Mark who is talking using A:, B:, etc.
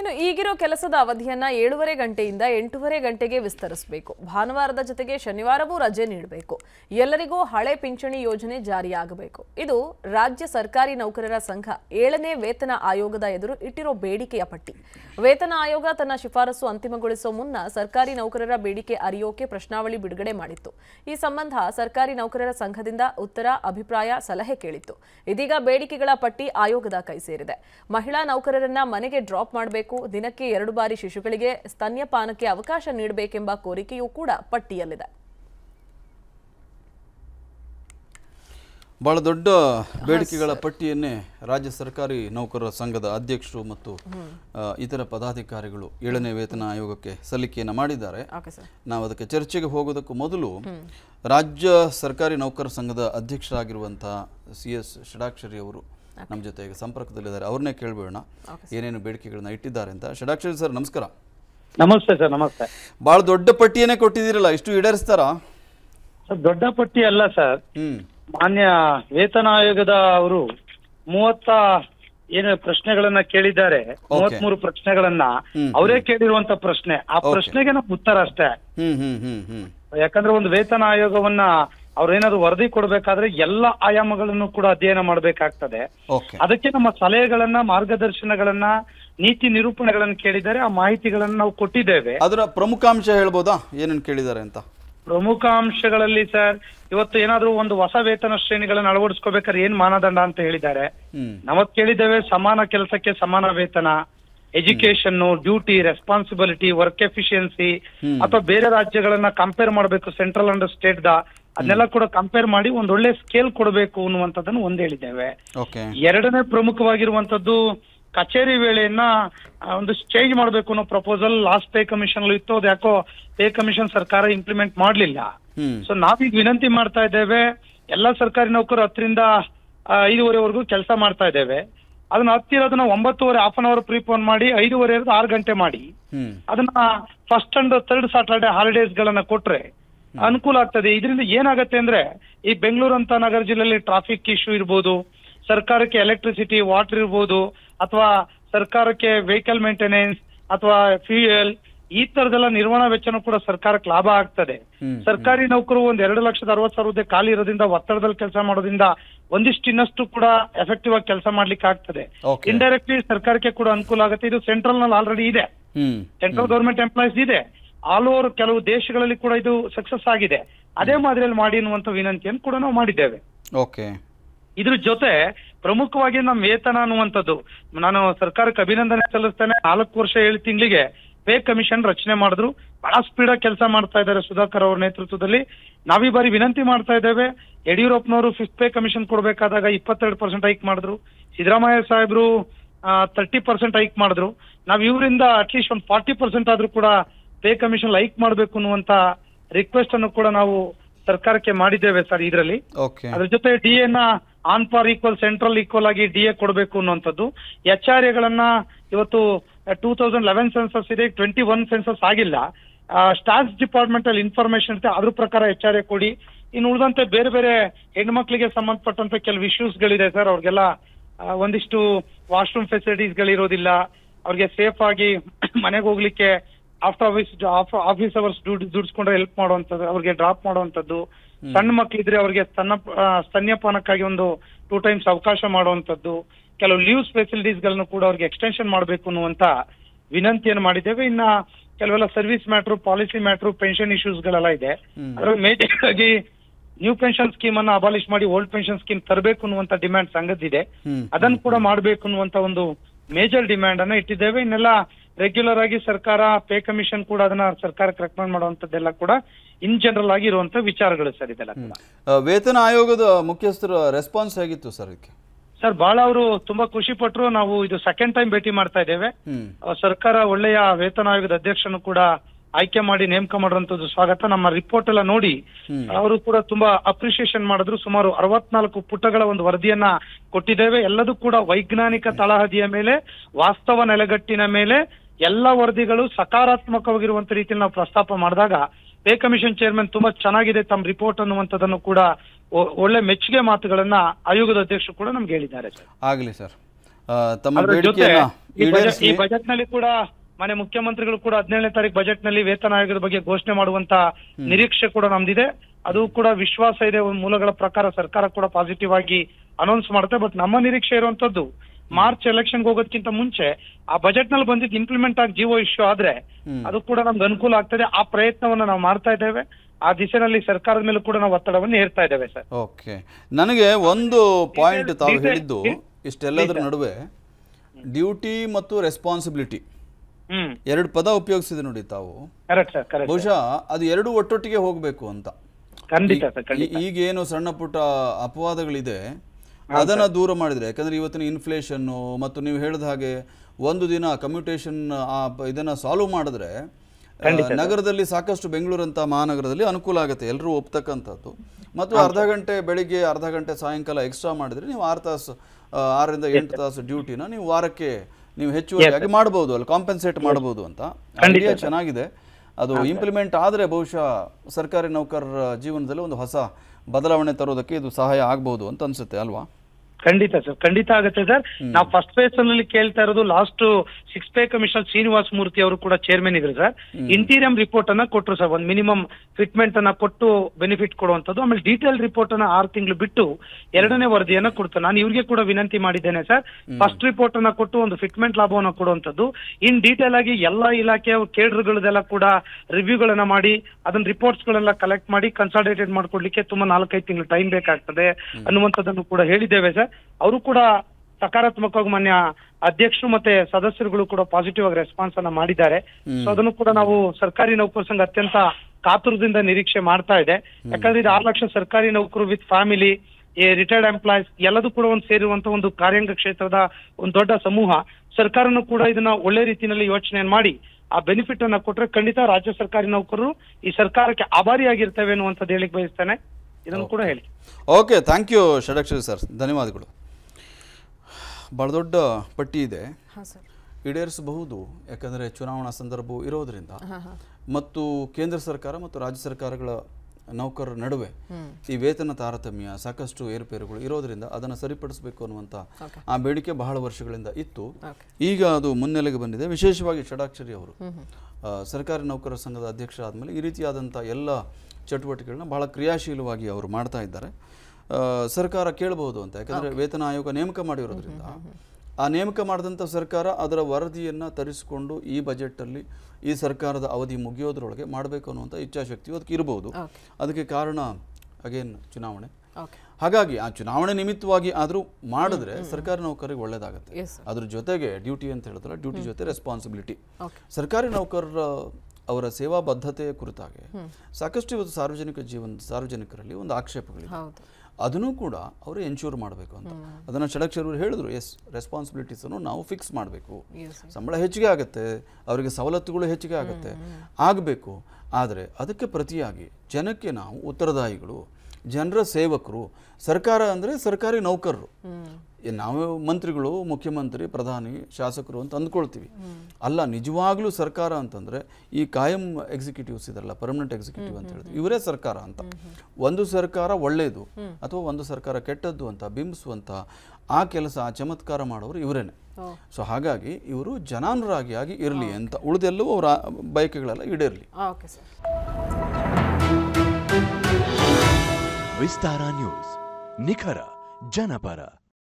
A: ಇನ್ನು ಈಗಿರೋ ಕೆಲಸದ ಅವಧಿಯನ್ನ ಏಳುವರೆ ಗಂಟೆಯಿಂದ ಎಂಟೂವರೆ ಗಂಟೆಗೆ ವಿಸ್ತರಿಸಬೇಕು ಭಾನುವಾರದ ಜೊತೆಗೆ ಶನಿವಾರವೂ ರಜೆ ನೀಡಬೇಕು ಎಲ್ಲರಿಗೂ ಹಳೆ ಪಿಂಚಣಿ ಯೋಜನೆ ಜಾರಿಯಾಗಬೇಕು ಇದು ರಾಜ್ಯ ಸರ್ಕಾರಿ ನೌಕರರ ಸಂಘ ಏಳನೇ ವೇತನ ಆಯೋಗದ ಎದುರು ಇಟ್ಟಿರೋ ಬೇಡಿಕೆಯ ಪಟ್ಟಿ ವೇತನ ಆಯೋಗ ತನ್ನ ಶಿಫಾರಸು ಅಂತಿಮಗೊಳಿಸುವ ಮುನ್ನ ಸರ್ಕಾರಿ ನೌಕರರ ಬೇಡಿಕೆ ಅರಿಯೋಕೆ ಪ್ರಶ್ನಾವಳಿ ಬಿಡುಗಡೆ ಮಾಡಿತ್ತು ಈ ಸಂಬಂಧ ಸರ್ಕಾರಿ ನೌಕರರ ಸಂಘದಿಂದ ಉತ್ತರ ಅಭಿಪ್ರಾಯ ಸಲಹೆ ಕೇಳಿತ್ತು ಇದೀಗ ಬೇಡಿಕೆಗಳ ಪಟ್ಟಿ ಆಯೋಗದ ಕೈ ಸೇರಿದೆ ಮಹಿಳಾ ನೌಕರರನ್ನ ಮನೆಗೆ ಡ್ರಾಪ್ ಮಾಡಬೇಕು ದಿನಕ್ಕೆ ಎರಡು ಬಾರಿ ಶಿಶುಗಳಿಗೆ ಸ್ತನ್ಯಪಾನಕ್ಕೆ ಅವಕಾಶ ನೀಡಬೇಕೆಂಬ ಕೋರಿಕೆಯೂ ಕೂಡ ಪಟ್ಟಿಯಲ್ಲಿದೆ
B: ಬಹಳ ದೊಡ್ಡ ಬೇಡಿಕೆಗಳ ಪಟ್ಟಿಯನ್ನೇ ರಾಜ್ಯ ಸರ್ಕಾರಿ ನೌಕರರ ಸಂಘದ ಅಧ್ಯಕ್ಷರು ಮತ್ತು ಆ, ಇತರ ಪದಾಧಿಕಾರಿಗಳು ಏಳನೇ ವೇತನ ಆಯೋಗಕ್ಕೆ ಸಲ್ಲಿಕೆಯನ್ನು ಮಾಡಿದ್ದಾರೆ
A: ಓಕೆ ಸರ್
B: ನಾವು ಅದಕ್ಕೆ ಚರ್ಚೆಗೆ ಹೋಗೋದಕ್ಕೂ ಮೊದಲು ರಾಜ್ಯ ಸರ್ಕಾರಿ ನೌಕರರ ಸಂಘದ ಅಧ್ಯಕ್ಷರಾಗಿರುವಂತಹ ಸಿ ಎಸ್ ಷಡಾಕ್ಷರಿ ಅವರು ನಮ್ಮ ಜೊತೆಗೆ ಸಂಪರ್ಕದಲ್ಲಿದ್ದಾರೆ ಅವ್ರನ್ನೇ ಕೇಳ್ಬೇಡ ಏನೇನು ಬೇಡಿಕೆಗಳನ್ನ ಇಟ್ಟಿದ್ದಾರೆ ಅಂತ ಷಡಾಕ್ಷರಿ ಸರ್ ನಮಸ್ಕಾರ
C: ನಮಸ್ತೆ ಸರ್ ನಮಸ್ತೆ
B: ಬಹಳ ದೊಡ್ಡ ಪಟ್ಟಿಯನ್ನೇ ಕೊಟ್ಟಿದ್ದೀರಲ್ಲ ಇಷ್ಟು ಈಡೇರಿಸ್ತಾರಾ
C: ಸರ್ ದೊಡ್ಡ ಪಟ್ಟಿ ಅಲ್ಲ ಸರ್
B: ಹ್ಮ್
C: ಮಾನ್ಯ ವೇತನ ಆಯೋಗದ ಅವರು ಮೂವತ್ತ ಏನು ಪ್ರಶ್ನೆಗಳನ್ನ ಕೇಳಿದ್ದಾರೆ ಮೂವತ್ಮೂರು ಪ್ರಶ್ನೆಗಳನ್ನ
B: ಹ್ಮ್,
C: ಅವರೇ ಕೇಳಿರುವಂತ ಪ್ರಶ್ನೆ ಆ ಪ್ರಶ್ನೆಗೆ ನಮ್ಮ ಉತ್ತರ ಅಷ್ಟೇ
B: ಹ್ಮ್ ಹ್ಮ್ ಹ್ಮ್ ಹ್ಮ್
C: ಯಾಕಂದ್ರೆ ಒಂದು ವೇತನ ಆಯೋಗವನ್ನ ಅವ್ರೇನಾದ್ರು ವರದಿ ಕೊಡ್ಬೇಕಾದ್ರೆ ಎಲ್ಲ ಆಯಾಮಗಳನ್ನು ಕೂಡ ಅಧ್ಯಯನ ಮಾಡ್ಬೇಕಾಗ್ತದೆ
B: ಓಕೆ
C: ಅದಕ್ಕೆ ನಮ್ಮ ಸಲಹೆಗಳನ್ನ ಮಾರ್ಗದರ್ಶನಗಳನ್ನ ನೀತಿ ನಿರೂಪಣೆಗಳನ್ನ ಕೇಳಿದ್ದಾರೆ ಆ ಮಾಹಿತಿಗಳನ್ನ ನಾವು ಕೊಟ್ಟಿದ್ದೇವೆ
B: ಅದರ ಪ್ರಮುಖಾಂಶ ಹೇಳ್ಬೋದಾ ಏನೇನು ಕೇಳಿದ್ದಾರೆ ಅಂತ
C: ಪ್ರಮುಖ ಅಂಶಗಳಲ್ಲಿ ಸರ್ ಇವತ್ತು ಏನಾದ್ರೂ ಒಂದು ಹೊಸ ವೇತನ ಶ್ರೇಣಿಗಳನ್ನ ಅಳವಡಿಸ್ಕೋಬೇಕಾದ್ರೆ ಏನ್ ಮಾನದಂಡ ಅಂತ ಹೇಳಿದ್ದಾರೆ
B: ಹ್ಮ್
C: ನಾವತ್ ಕೇಳಿದ್ದೇವೆ ಸಮಾನ ಕೆಲಸಕ್ಕೆ ಸಮಾನ ವೇತನ education duty responsibility work efficiency
B: hmm.
C: ಅಥವಾ ಬೇರೆ ರಾಜ್ಯಗಳನ್ನ ಕಂಪೇರ್ ಮಾಡಬೇಕು ಸೆಂಟ್ರಲ್ ಅಂಡ್ ಸ್ಟೇಟ್ ದ ಅದನ್ನೆಲ್ಲ ಕೂಡ ಕಂಪೇರ್ ಮಾಡಿ ಒಂದ್ ಒಳ್ಳೆ ಸ್ಕೇಲ್ ಕೊಡಬೇಕು ಅನ್ನುವಂಥದ್ದನ್ನು ಒಂದ್ ಹೇಳಿದ್ದೇವೆ
B: ಓಕೆ
C: ಎರಡನೇ ಪ್ರಮುಖವಾಗಿರುವಂತದ್ದು ಕಚೇರಿ ವೇಳೆಯನ್ನ ಆ, ಒಂದು ಚೇಂಜ್ ಮಾಡಬೇಕು ಅನ್ನೋ ಪ್ರಪೋಸಲ್ ಲಾಸ್ಟ್ ಪೇ ಕಮಿಷನ್ ಇತ್ತು ಅದು ಯಾಕೋ ಪೇ ಕಮಿಷನ್ ಸರ್ಕಾರ ಇಂಪ್ಲಿಮೆಂಟ್ ಮಾಡ್ಲಿಲ್ಲ
B: ಹ್ಮ್
C: ಸೊ ನಾವೀಗ ವಿನಂತಿ ಮಾಡ್ತಾ ಇದ್ದೇವೆ ಎಲ್ಲ ಸರ್ಕಾರಿ ನೌಕರರು ಹತ್ತರಿಂದ ಆ, ಐದೂವರೆವರೆಗೂ ಕೆಲಸ ಮಾಡ್ತಾ ಇದ್ದೇವೆ ಅದನ್ನ ಹತ್ತಿರೋದನ್ನ ಒಂಬತ್ತುವರೆ ಹಾಫ್ ಅನ್ ಅವರ್ ಪ್ರೀಪೋನ್ ಮಾಡಿ ಐದೂವರೆ ಇರೋದು ಆರು ಗಂಟೆ ಮಾಡಿ
B: ಹ್ಮ್
C: ಅದನ್ನ first and third Saturday holidays ಗಳನ್ನ ಕೊಟ್ರೆ ಅನುಕೂಲ ಆಗ್ತದೆ ಇದರಿಂದ ಏನಾಗತ್ತೆ ಅಂದ್ರೆ ಈ ಬೆಂಗಳೂರು ಅಂತ ನಗರ ಜಿಲ್ಲೆಯಲ್ಲಿ ಟ್ರಾಫಿಕ್ ಇಶ್ಯೂ ಇರ್ಬೋದು ಸರ್ಕಾರಕ್ಕೆ ಎಲೆಕ್ಟ್ರಿಸಿಟಿ ವಾಟರ್ ಇರ್ಬೋದು ಅಥವಾ ಸರ್ಕಾರಕ್ಕೆ ವೆಹಿಕಲ್ ಮೇಂಟೆನೆನ್ಸ್ ಅಥವಾ ಫ್ಯೂಯಲ್ ಈ ತರದೆಲ್ಲ ನಿರ್ವಹಣಾ ವೆಚ್ಚನೂ ಕೂಡ ಸರ್ಕಾರಕ್ಕೆ ಲಾಭ ಆಗ್ತದೆ
B: ಹ್ಮ್,
C: ಸರ್ಕಾರಿ ನೌಕರು ಒಂದ್ ಎರಡು ಲಕ್ಷದ ಅರವತ್ ಸಾವಿರ ಹುದ್ದೆ ಖಾಲಿ ಇರೋದ್ರಿಂದ ಒತ್ತಡದಲ್ಲಿ ಕೆಲಸ ಮಾಡೋದ್ರಿಂದ ಒಂದಿಷ್ಟು ಇನ್ನಷ್ಟು ಕೂಡ ಎಫೆಕ್ಟಿವ್ ಆಗಿ ಕೆಲಸ ಮಾಡ್ಲಿಕ್ಕೆ ಆಗ್ತದೆ
B: Okay.
C: ಇಂಡೈರೆಕ್ಟ್ಲಿ ಸರ್ಕಾರಕ್ಕೆ ಕೂಡ ಅನುಕೂಲ ಆಗುತ್ತೆ ಇದು ಸೆಂಟ್ರಲ್ ನಲ್ಲಿ ಆಲ್ರೆಡಿ ಇದೆ
B: ಹ್ಮ್
C: ಸೆಂಟ್ರಲ್ ಗವರ್ಮೆಂಟ್ ಎಂಪ್ಲಾಯೀಸ್ ಇದೆ ಆಲ್ ಓವರ್ ಕೆಲವು ದೇಶಗಳಲ್ಲಿ ಕೂಡ ಇದು ಸಕ್ಸಸ್ ಆಗಿದೆ ಅದೇ ಮಾದರಿಯಲ್ಲಿ ಮಾಡಿ ಅನ್ನುವಂತ ವಿನಂತಿಯನ್ನು ಕೂಡ ನಾವು ಮಾಡಿದ್ದೇವೆ
B: ಓಕೆ
C: ಇದ್ರ ಜೊತೆ ಪ್ರಮುಖವಾಗಿ ನಮ್ಮ ವೇತನ ಅನ್ನುವಂಥದ್ದು ನಾನು ಸರ್ಕಾರಕ್ಕೆ ಅಭಿನಂದನೆ ಸಲ್ಲಿಸ್ತೇನೆ ನಾಲ್ಕು ವರ್ಷ ಏಳು ತಿಂಗಳಿಗೆ ಪೇ ಕಮಿಷನ್ ರಚನೆ ಮಾಡಿದ್ರು ಬಹಳ ಸ್ಪೀಡ್ ಆಗಿ ಕೆಲಸ ಮಾಡ್ತಾ ಇದ್ದಾರೆ ಸುಧಾಕರ್ ಅವರ ನೇತೃತ್ವದಲ್ಲಿ ನಾವೀ ಬಾರಿ ವಿನಂತಿ ಮಾಡ್ತಾ ಇದ್ದೇವೆ ಯಡಿಯೂರಪ್ಪನವರು ಫಿಫ್ತ್ ಪೇ ಕಮಿಷನ್ ಕೊಡಬೇಕಾದಾಗ ಇಪ್ಪತ್ತೆರಡು ಪರ್ಸೆಂಟ್ ಹೈಕ್ ಮಾಡಿದ್ರು ಸಿದ್ದರಾಮಯ್ಯ ಸಾಹೇಬ್ರು ತರ್ಟಿ ಪರ್ಸೆಂಟ್ ಹೈಕ್ ಮಾಡಿದ್ರು ನಾವ್ ಇವರಿಂದ ಅಟ್ಲೀಸ್ಟ್ ಒಂದು ಫಾರ್ಟಿ ಪರ್ಸೆಂಟ್ ಆದ್ರೂ ಕೂಡ ಪೇ ಕಮಿಷನ್ ಹೈಕ್ ಮಾಡಬೇಕು ಅನ್ನುವಂತ ರಿಕ್ವೆಸ್ಟ್ ಅನ್ನು ಕೂಡ ನಾವು ಸರ್ಕಾರಕ್ಕೆ ಮಾಡಿದ್ದೇವೆ ಸರ್ ಇದರಲ್ಲಿ
B: ಓಕೆ
C: ಅದ್ರ ಜೊತೆ ಡಿ ನ on par equal central equal ಆಗಿ ಡಿ ಎ ಕೊಡಬೇಕು ಅನ್ನುವಂಥದ್ದು ಎಚ್ ಆರ್ ಎಗಳನ್ನ ಇವತ್ತು ಟೂ ತೌಸಂಡ್ ಲೆವೆನ್ ಸೆನ್ಸಸ್ ಇದೆ ಟ್ವೆಂಟಿ ಒನ್ ಸೆನ್ಸಸ್ ಆಗಿಲ್ಲ ಸ್ಟಾಟ್ಸ್ ಡಿಪಾರ್ಟ್ಮೆಂಟ್ ಅಲ್ಲಿ ಇನ್ಫಾರ್ಮೇಶನ್ ಇರುತ್ತೆ ಅದ್ರ ಪ್ರಕಾರ ಎಚ್ ಆರ್ ಎ ಕೊಡಿ ಇನ್ನು ಉಳಿದಂತೆ ಬೇರೆ ಬೇರೆ ಹೆಣ್ಮಕ್ಳಿಗೆ ಸಂಬಂಧಪಟ್ಟಂತ ಕೆಲವು ಇಶ್ಯೂಸ್ ಗಳಿದೆ ಸರ್ ಅವ್ರಿಗೆಲ್ಲ ಆ, ಒಂದಿಷ್ಟು ವಾಶ್ರೂಮ್ ಫೆಸಿಲಿಟೀಸ್ ಗಳಿರೋದಿಲ್ಲ ಅವ್ರಿಗೆ ಸೇಫ್ ಆಗಿ ಮನೆಗೆ ಹೋಗ್ಲಿಕ್ಕೆ ಆಫ್ಟರ್ ಆಫೀಸ್ ಆಫೀಸ್ ಅವರ್ಸ್ ದುಡ್ಸ್ಕೊಂಡ್ರೆ ಹೆಲ್ಪ್ ಮಾಡುವಂತದ್ದು ಅವ್ರಿಗೆ ಡ್ರಾಪ್ ಮಾಡುವಂತದ್ದು ಸಣ್ಣ ಮಕ್ಳಿದ್ರೆ ಅವ್ರಿಗೆ ಸ್ತನ ಆ, ಸ್ತನ್ಯಪಾನಕ್ಕಾಗಿ ಒಂದು ಟೂ ಟೈಮ್ಸ್ ಅವಕಾಶ ಮಾಡುವಂತದ್ದು ಕೆಲವು ಲೀವ್ಸ್ ಫೆಸಿಲಿಟೀಸ್ ಗಳನ್ನು ಕೂಡ ಅವ್ರಿಗೆ ಎಕ್ಸ್ಟೆನ್ಷನ್ ಮಾಡಬೇಕು ಅನ್ನುವಂತ ವಿನಂತಿಯನ್ನು ಮಾಡಿದ್ದೇವೆ ಇನ್ನ ಕೆಲವೆಲ್ಲ service matter policy matter pension issues ಗಳೆಲ್ಲ ಇದೆ
B: ಹ್ಮ್.
C: ಅದ್ರಲ್ಲಿ ಮೇಜರ್ ಆಗಿ ನ್ಯೂ ಪೆನ್ಷನ್ ಸ್ಕೀಮ್ ಅನ್ನ ಅಬಾಲಿಷ್ ಮಾಡಿ ಓಲ್ಡ್ ಪೆನ್ಷನ್ ಸ್ಕೀಮ್ ತರಬೇಕು ಅನ್ನುವಂತ ಡಿಮ್ಯಾಂಡ್ ಸಂಘದಿದೆ
B: ಹ್ಮ್
C: ಅದನ್ನು ಕೂಡ ಮಾಡಬೇಕು ಅನ್ನುವಂತ ಒಂದು ಮೇಜರ್ ಡಿಮ್ಯಾಂಡ್ ಅನ್ನ ಇಟ್ಟಿದ್ದೇವೆ ಇನ್ನೆಲ್ಲ ರೆಗ್ಯುಲರ್ ಆಗಿ ಸರ್ಕಾರ ಪೇ ಕಮಿಷನ್ ಕೂಡ ಅದನ್ನ ಸರ್ಕಾರಕ್ಕೆ ರೆಕಮೆಂಡ್ ಮಾಡುವಂತದ್ದೆಲ್ಲ ಕೂಡ ಇನ್ ಜನರಲ್ ಆಗಿ ಇರುವಂತ ವಿಚಾರಗಳು ಸರ್ ಇದೆಲ್ಲ ಕೂಡ
B: ಆ, ವೇತನ ಆಯೋಗದ ಮುಖ್ಯಸ್ಥರ ರೆಸ್ಪಾನ್ಸ್ ಹೇಗಿತ್ತು ಸರ್ ಇದಕ್ಕೆ
C: ಸರ್ ಬಹಳ ಅವರು ತುಂಬಾ ಖುಷಿ ಪಟ್ರು ನಾವು ಇದು ಸೆಕೆಂಡ್ ಟೈಮ್ ಭೇಟಿ ಮಾಡ್ತಾ ಇದ್ದೇವೆ
B: ಹ್ಮ್
C: ಆ, ಸರ್ಕಾರ ಒಳ್ಳೆಯ ವೇತನ ಆಯೋಗದ ಅಧ್ಯಕ್ಷನು ಕೂಡ ಆಯ್ಕೆ ಮಾಡಿ ನೇಮಕ ಮಾಡುವಂತದ್ದು ಸ್ವಾಗತ ನಮ್ಮ ರಿಪೋರ್ಟ್ ಎಲ್ಲ ನೋಡಿ
B: ಹ್ಮ್.
C: ಅವರು ಕೂಡ ತುಂಬಾ ಅಪ್ರಿಸಿಯೇಷನ್ ಮಾಡಿದ್ರು ಸುಮಾರು ಅರವತ್ನಾಲ್ಕು ಪುಟಗಳ ಒಂದು ವರದಿಯನ್ನ ಕೊಟ್ಟಿದ್ದೇವೆ ಎಲ್ಲದೂ ಕೂಡ ವೈಜ್ಞಾನಿಕ ತಳಹದಿಯ ಮೇಲೆ ವಾಸ್ತವ ನೆಲೆಗಟ್ಟಿನ ಮೇಲೆ ಎಲ್ಲ ವರದಿಗಳು ಸಕಾರಾತ್ಮಕವಾಗಿರುವಂತ ರೀತಿಯಲ್ಲಿ ನಾವು ಪ್ರಸ್ತಾಪ ಮಾಡಿದಾಗ ಪೇ ಕಮಿಷನ್ ಚೇರ್ಮನ್ ತುಂಬಾ ಚೆನ್ನಾಗಿದೆ ತಮ್ಮ ರಿಪೋರ್ಟ್ ಅನ್ನುವಂಥದ್ದನ್ನು ಕೂಡ ಒ- ಒಳ್ಳೆ ಮೆಚ್ಚುಗೆ ಮಾತುಗಳನ್ನ ಆಯೋಗದ ಅಧ್ಯಕ್ಷರು ಕೂಡ ನಮ್ಗೆ ಹೇಳಿದ್ದಾರೆ ಸರ್
B: ಆಗಲಿ ಸರ್ ಆ, ತಮ್ಮ
C: ಅದ್ರ ಜೊತೆ
B: ಬೇಡಿಕೆಯನ್ನ
C: ಈ ಬಜೆಟ್ ಈ
B: ಈಡೇರಿಸಲಿ
C: ಬಜೆಟ್ ನಲ್ಲಿ ಕೂಡ ಮನೆ ಮುಖ್ಯಮಂತ್ರಿಗಳು ಕೂಡ ಹದಿನೇಳನೇ ತಾರೀಕು ಬಜೆಟ್ ನಲ್ಲಿ ವೇತನ ಆಯೋಗದ ಬಗ್ಗೆ ಘೋಷಣೆ ಮಾಡುವಂತ ನಿರೀಕ್ಷೆ ಕೂಡ ನಮ್ದಿದೆ ಅದು ಕೂಡ ವಿಶ್ವಾಸ ಇದೆ ಒಂದ್ ಮೂಲಗಳ ಪ್ರಕಾರ ಸರ್ಕಾರ ಕೂಡ ಪಾಸಿಟಿವ್ ಆಗಿ ಅನೌನ್ಸ್ ಮಾಡುತ್ತೆ ಬಟ್ ನಮ್ಮ ನಿರೀಕ್ಷೆ ಇರುವಂತದ್ದು ಮಾರ್ಚ್ ಎಲೆಕ್ಷನ್ ಹೋಗೋದಕ್ಕಿಂತ ಮುಂಚೆ ಆ ಬಜೆಟ್ ನಲ್ಲಿ ಬಂದಿದ್ದು ಇಂಪ್ಲಿಮೆಂಟ್ ಆಗಿ ಜಿಯೋ ಇಶ್ಯೂ ಆದ್ರೆ ಅದು ಕೂಡ ನಮ್ಗೆ ಅನುಕೂಲ ಆಗ್ತದೆ ಆ ಪ್ರಯತ್ನವನ್ನ ನಾವು ಮಾಡ್ತಾ ಇದ್ದೇವೆ ಆ ದಿಶೆನಲ್ಲಿ ಸರ್ಕಾರದ ಮೇಲೂ ಕೂಡ ನಾವು ಒತ್ತಡವನ್ನು ಹೇರ್ತಾ ಇದ್ದೇವೆ ಸರ್
B: ಓಕೆ ನನಗೆ ಒಂದು ಪಾಯಿಂಟ್ ತಾವು
C: detail-
B: ಹೇಳಿದ್ದು ಇಷ್ಟೆಲ್ಲದರ ನಡುವೆ ಡ್ಯೂಟಿ ಮತ್ತು ರೆಸ್ಪಾನ್ಸಿಬಿಲಿಟಿ
C: ಹ್ಮ್
B: ಎರಡು ಪದ ಉಪಯೋಗಿಸಿದೆ ನೋಡಿ ತಾವು
C: ಕರೆಕ್ಟ್ ಸರ್ ಕರೆಕ್ಟ್
B: ಬಹುಶಃ ಅದು ಎರಡು ಒಟ್ಟೊಟ್ಟಿಗೆ ಹೋಗಬೇಕು ಅಂತ
C: ಖಂಡಿತ ಸರ್ ಖಂಡಿತ
B: ಈ- ಈಗೇನು ಸಣ್ಣ ಪುಟ್ಟ ಅಪವಾದಗಳಿದೆ ಅದನ್ನ ದೂರ ಮಾಡಿದ್ರೆ ಯಾಕಂದ್ರೆ ಇವತ್ತಿನ ಇನ್ಫ್ಲೇಷನ್ ಮತ್ತು ನೀವು ಹೇಳಿದ ಹಾಗೆ ಒಂದು ದಿನ ಕಮ್ಯುಟೇಷನ್ ಇದನ್ನ ಸಾಲ್ವ್ ಮಾಡಿದ್ರೆ ಆ, ನಗರದಲ್ಲಿ ಸಾಕಷ್ಟು ಬೆಂಗಳೂರಂತ ಮಹಾನಗರದಲ್ಲಿ ಅನುಕೂಲ ಆಗುತ್ತೆ ಎಲ್ಲರೂ ಒಪ್ತಕ್ಕಂಥದ್ದು ಮತ್ತು ಅರ್ಧ ಗಂಟೆ ಬೆಳಿಗ್ಗೆ ಅರ್ಧ ಗಂಟೆ ಸಾಯಂಕಾಲ ಎಕ್ಸ್ಟ್ರಾ ಮಾಡಿದ್ರೆ ನೀವು ಆರು ತಾಸು ಆ, ಆರರಿಂದ ಎಂಟು ತಾಸು ಡ್ಯೂಟಿನ ನೀವು ವಾರಕ್ಕೆ ನೀವು ಹೆಚ್ಚುವರಿಯಾಗಿ ಮಾಡಬಹುದು ಅಲ್ಲಿ ಕಾಂಪೆನ್ಸೇಟ್ ಮಾಡಬಹುದು ಅಂತ ಐಡಿಯಾ ಚೆನ್ನಾಗಿದೆ ಅದು ಇಂಪ್ಲಿಮೆಂಟ್ ಆದರೆ ಬಹುಶಃ ಸರ್ಕಾರಿ ನೌಕರರ ಜೀವನದಲ್ಲಿ ಒಂದು ಹೊಸ ಬದಲಾವಣೆ ತರೋದಕ್ಕೆ ಇದು ಸಹಾಯ ಆಗ್ಬಹುದು ಅಂತ ಅನ್ಸುತ್ತೆ ಅಲ್ವಾ
C: ಖಂಡಿತ ಸರ್ ಖಂಡಿತ ಆಗುತ್ತೆ ಸರ್ ನಾವು ಫಸ್ಟ್ ಫೇಸ್ ಅಲ್ಲಿ ಕೇಳ್ತಾ ಇರೋದು last six pay commissioner Srinivasa Murthy ಅವರು ಕೂಡ ಚೇರ್ಮನ್ ಇದ್ರು ಸರ್ ಇಂಟೀರಿಯಂ ರಿಪೋರ್ಟ್ ಅನ್ನ ಕೊಟ್ಟರು ಸರ್ ಒಂದು ಮಿನಿಮಮ್ ಫಿಟ್ಮೆಂಟ್ ಅನ್ನ ಕೊಟ್ಟು ಬೆನಿಫಿಟ್ ಕೊಡುವಂತದ್ದು ಆಮೇಲೆ ಡೀಟೇಲ್ ರಿಪೋರ್ಟ್ ಅನ್ನ ಆರು ತಿಂಗಳು ಬಿಟ್ಟು ಎರಡನೇ ವರದಿಯನ್ನ ಕೊಡ್ತಾರೆ ನಾನು ಇವ್ರಿಗೆ ಕೂಡ ವಿನಂತಿ ಮಾಡಿದ್ದೇನೆ ಸರ್ ಫಸ್ಟ್ ರಿಪೋರ್ಟ್ ಅನ್ನ ಕೊಟ್ಟು ಒಂದು ಫಿಟ್ಮೆಂಟ್ ಲಾಭವನ್ನು ಕೊಡುವಂತದ್ದು ಇನ್ ಡೀಟೇಲ್ ಆಗಿ ಎಲ್ಲಾ ಇಲಾಖೆಯ ಕೇಡರ್ಗಳದೆಲ್ಲ ಕೂಡ ರಿವ್ಯೂಗಳನ್ನ ಮಾಡಿ ಅದನ್ನ ರಿಪೋರ್ಟ್ಸ್ ಗಳೆಲ್ಲ ಕಲೆಕ್ಟ್ ಮಾಡಿ ಕನ್ಸಾಲಿಡೇಟೆಡ್ ಮಾಡ್ಕೊಡ್ಲಿಕ್ಕೆ ತುಂಬಾ ನಾಲ್ಕೈದು ತಿಂಗಳು ಟೈಮ್ ಬೇಕಾಗ್ತದೆ ಅನ್ನುವಂಥದ್ದನ್ನು ಕೂಡ ಹೇಳಿದ್ದೇವೆ ಸರ್ ಅವರು ಕೂಡ ಸಕಾರಾತ್ಮಕವಾಗಿ ಮಾನ್ಯ ಅಧ್ಯಕ್ಷರು ಮತ್ತೆ ಸದಸ್ಯರುಗಳು ಕೂಡ ಪಾಸಿಟಿವ್ ಆಗಿ ರೆಸ್ಪಾನ್ಸ್ ಅನ್ನ ಮಾಡಿದ್ದಾರೆ ಸೊ ಅದನ್ನು ಕೂಡ ನಾವು ಸರ್ಕಾರಿ ನೌಕರ ಸಂಘ ಅತ್ಯಂತ ಕಾತುರದಿಂದ ನಿರೀಕ್ಷೆ ಮಾಡ್ತಾ ಇದೆ ಯಾಕಂದ್ರೆ ಇದು ಆರು ಲಕ್ಷ ಸರ್ಕಾರಿ ನೌಕರು ವಿತ್ ಫ್ಯಾಮಿಲಿ ರಿಟೈರ್ಡ್ ಎಂಪ್ಲಾಯ್ಸ್ ಎಲ್ಲದೂ ಕೂಡ ಒಂದು ಸೇರಿರುವಂತ ಒಂದು ಕಾರ್ಯಾಂಗ ಕ್ಷೇತ್ರದ ಒಂದು ದೊಡ್ಡ ಸಮೂಹ ಸರ್ಕಾರನು ಕೂಡ ಇದನ್ನ ಒಳ್ಳೆ ರೀತಿಯಲ್ಲಿ ಯೋಚನೆ ಮಾಡಿ ಆ ಬೆನಿಫಿಟ್ ಅನ್ನ ಕೊಟ್ರೆ ಖಂಡಿತ ರಾಜ್ಯ ಸರ್ಕಾರಿ ನೌಕರರು ಈ ಸರ್ಕಾರಕ್ಕೆ ಆಭಾರಿಯಾಗಿರ್ತೇವೆ ಅನ್ನುವಂಥದ್ದು ಹೇಳಿಕ್ ಬಯಸ್ತೇನೆ ಇದನ್ನು ಕೂಡ ಹೇಳಿ
B: okay thank you Shadakshari sir ಧನ್ಯವಾದಗಳು ಭಾಳ ದೊಡ್ಡ ಪಟ್ಟಿ ಇದೆ
A: ಹಾಂ ಸರ್
B: ಈಡೇರಿಸಬಹುದು ಯಾಕಂದರೆ ಚುನಾವಣಾ ಸಂದರ್ಭವು ಇರೋದರಿಂದ ಮತ್ತು ಕೇಂದ್ರ ಸರ್ಕಾರ ಮತ್ತು ರಾಜ್ಯ ಸರ್ಕಾರಗಳ ನೌಕರರ ನಡುವೆ ಈ ವೇತನ ತಾರತಮ್ಯ ಸಾಕಷ್ಟು ಏರುಪೇರುಗಳು ಇರೋದರಿಂದ ಅದನ್ನು ಸರಿಪಡಿಸಬೇಕು ಅನ್ನುವಂಥ ಆ ಬೇಡಿಕೆ ಬಹಳ ವರ್ಷಗಳಿಂದ ಇತ್ತು ಈಗ ಅದು ಮುನ್ನೆಲೆಗೆ ಬಂದಿದೆ ವಿಶೇಷವಾಗಿ ಷಡಾಕ್ಷರಿ ಅವರು ಆ, ಸರ್ಕಾರಿ ನೌಕರರ ಸಂಘದ ಅಧ್ಯಕ್ಷರಾದ ಈ ರೀತಿಯಾದಂಥ ಎಲ್ಲ ಚಟುವಟಿಕೆಗಳನ್ನ ಬಹಳ ಕ್ರಿಯಾಶೀಲವಾಗಿ ಅವರು ಮಾಡ್ತಾ ಇದ್ದಾರೆ ಆ, ಸರ್ಕಾರ ಕೇಳಬಹುದು ಅಂತ ಯಾಕಂದರೆ ವೇತನ ಆಯೋಗ ನೇಮಕ ಮಾಡಿರೋದ್ರಿಂದ ಆ ನೇಮಕ ಮಾಡಿದಂಥ ಸರ್ಕಾರ ಅದರ ವರದಿಯನ್ನು ತರಿಸಿಕೊಂಡು ಈ ಬಜೆಟಲ್ಲಿ ಈ ಸರ್ಕಾರದ ಅವಧಿ ಮುಗಿಯೋದ್ರೊಳಗೆ ಮಾಡಬೇಕು ಅನ್ನುವಂಥ ಇಚ್ಛಾಶಕ್ತಿ ಅದಕ್ಕೆ ಇರಬಹುದು ಅದಕ್ಕೆ ಕಾರಣ ಅಗೇನ್ ಚುನಾವಣೆ
A: ಓಕೆ
B: ಹಾಗಾಗಿ ಆ ಚುನಾವಣೆ ನಿಮಿತ್ತವಾಗಿ ಆದರೂ ಮಾಡಿದ್ರೆ ಸರ್ಕಾರಿ ನೌಕರರಿಗೆ ಒಳ್ಳೇದಾಗುತ್ತೆ
A: ಎಸ್ ಸರ್
B: ಅದ್ರ ಜೊತೆಗೆ ಡ್ಯೂಟಿ ಅಂತ ಹೇಳಿದ್ರೆ ಡ್ಯೂಟಿ ಜೊತೆ ರೆಸ್ಪಾನ್ಸಿಬಿಲಿಟಿ
A: ಓಕೆ
B: ಸರ್ಕಾರಿ ನೌಕರರ ಅವರ ಸೇವಾ ಬದ್ಧತೆಯ ಕುರಿತಾಗಿ ಸಾಕಷ್ಟು ಇವತ್ತು ಸಾರ್ವಜನಿಕ ಜೀವನ ಸಾರ್ವಜನಿಕರಲ್ಲಿ ಒಂದು ಆಕ್ಷೇಪಗಳಿದೆ
A: ಹೌದು
B: ಅದನ್ನು ಕೂಡ ಅವರು ಎನ್ಶೂರ್ ಮಾಡಬೇಕು ಅಂತ ಅದನ್ನು ಷಡಕ್ಷರವರು ಹೇಳಿದ್ರು ಎಸ್ ರೆಸ್ಪಾನ್ಸಿಬಿಲಿಟೀಸನ್ನು ನಾವು ಫಿಕ್ಸ್ ಮಾಡಬೇಕು
A: ಎಸ್
B: ಸಂಬಳ ಹೆಚ್ಚಿಗೆ ಆಗುತ್ತೆ ಅವರಿಗೆ ಸವಲತ್ತುಗಳು ಹೆಚ್ಚಿಗೆ ಆಗುತ್ತೆ ಆಗಬೇಕು ಆದರೆ ಅದಕ್ಕೆ ಪ್ರತಿಯಾಗಿ ಜನಕ್ಕೆ ನಾವು ಉತ್ತರದಾಯಿಗಳು ಜನರ ಸೇವಕರು ಸರ್ಕಾರ ಅಂದರೆ ಸರ್ಕಾರಿ ನೌಕರರು ಏ, ನಾವು ಮಂತ್ರಿಗಳು ಮುಖ್ಯಮಂತ್ರಿ ಪ್ರಧಾನಿ ಶಾಸಕರು ಅಂತ ಅಂದ್ಕೊಳ್ತೀವಿ ಅಲ್ಲ ನಿಜವಾಗ್ಲೂ ಸರ್ಕಾರ ಅಂತಂದ್ರೆ ಈ ಕಾಯಂ ಎಕ್ಸಿಕ್ಯೂಟಿವ್ಸ್ ಇದಲ್ಲ ಪರ್ಮನೆಂಟ್ ಎಕ್ಸಿಕ್ಯೂಟಿವ್ ಅಂತ ಹೇಳಿದ್ರು ಇವರೇ ಸರ್ಕಾರ ಅಂತ ಒಂದು ಸರ್ಕಾರ ಒಳ್ಳೆಯದು ಅಥವಾ ಒಂದು ಸರ್ಕಾರ ಕೆಟ್ಟದ್ದು ಅಂತ ಬಿಂಬಿಸುವಂತ ಆ ಕೆಲಸ ಆ ಚಮತ್ಕಾರ ಮಾಡೋರು ಇವರೇನೆ ಸೊ ಹಾಗಾಗಿ ಇವರು ಜನಾನುರಾಗಿಯಾಗಿ ಇರಲಿ ಅಂತ ಉಳಿದೆಲ್ಲವೂ ಅವರ ಬಯಕೆಗಳೆಲ್ಲ ಈಡೇರಲಿ
A: ಓಕೆ ಸರ್
D: ವಿಸ್ತಾರ ನ್ಯೂಸ್ ನಿಖರ ಜನಪರ